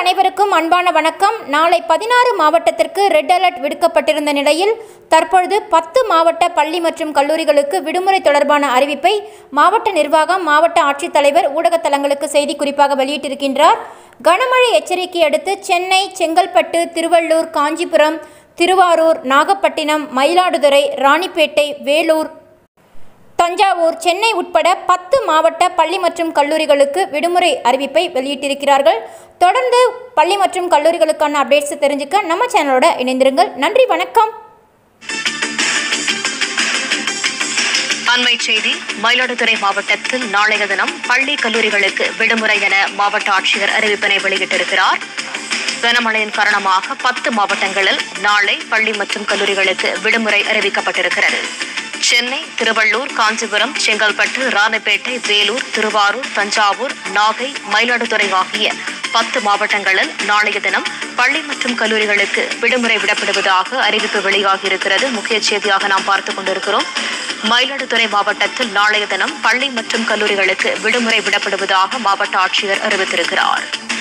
அனைவருக்கும் அன்பான வணக்கம் நாளை பதினாறு மாவட்டத்திற்கு ரெட் அலர்ட் விடுக்கப்பட்டிருந்த நிலையில் தற்பொழுது பத்து மாவட்ட பள்ளி மற்றும் கல்லூரிகளுக்கு விடுமுறை தொடர்பான அறிவிப்பை மாவட்ட நிர்வாகம் மாவட்ட ஆட்சித்தலைவர் ஊடகத் தளங்களுக்கு செய்தி குறிப்பாக வெளியிட்டிருக்கின்றார் கனமழை எச்சரிக்கை அடுத்து சென்னை செங்கல்பட்டு திருவள்ளூர் காஞ்சிபுரம் திருவாரூர் நாகப்பட்டினம் மயிலாடுதுறை ராணிப்பேட்டை வேலூர் தஞ்சாவூர் சென்னை உட்பட பத்து மாவட்ட பள்ளி மற்றும் கல்லூரிகளுக்கு விடுமுறை அறிவிப்பை வெளியிட்டிருக்கிறார்கள் தொடர்ந்து பள்ளி மற்றும் கல்லூரிகளுக்கான அப்டேட்ஸ் தெரிஞ்சுக்க நம்ம சேனலோட இணைந்திருங்கள் நன்றி வணக்கம் அண்மை செய்தி மயிலாடுதுறை மாவட்டத்தில் நாளைய தினம் பள்ளி கல்லூரிகளுக்கு விடுமுறை என மாவட்ட ஆட்சியர் அறிவிப்பினை வெளியிட்டிருக்கிறார் கனமழையின் காரணமாக பத்து மாவட்டங்களில் நாளை பள்ளி மற்றும் கல்லூரிகளுக்கு விடுமுறை அறிவிக்கப்பட்டிருக்கிறது சென்னை திருவள்ளூர் காஞ்சிபுரம் செங்கல்பட்டு ராணிப்பேட்டை வேலூர் திருவாரூர் தஞ்சாவூர் நாகை மயிலாடுதுறை ஆகிய பத்து மாவட்டங்களில் நாளைய தினம் பள்ளி மற்றும் கல்லூரிகளுக்கு விடுமுறை விடப்படுவதாக அறிவிப்பு வெளியாகியிருக்கிறது முக்கிய செய்தியாக நாம் பார்த்துக் கொண்டிருக்கிறோம் மயிலாடுதுறை மாவட்டத்தில் நாளைய தினம் பள்ளி மற்றும் கல்லூரிகளுக்கு விடுமுறை விடப்படுவதாக மாவட்ட ஆட்சியர் அறிவித்திருக்கிறார்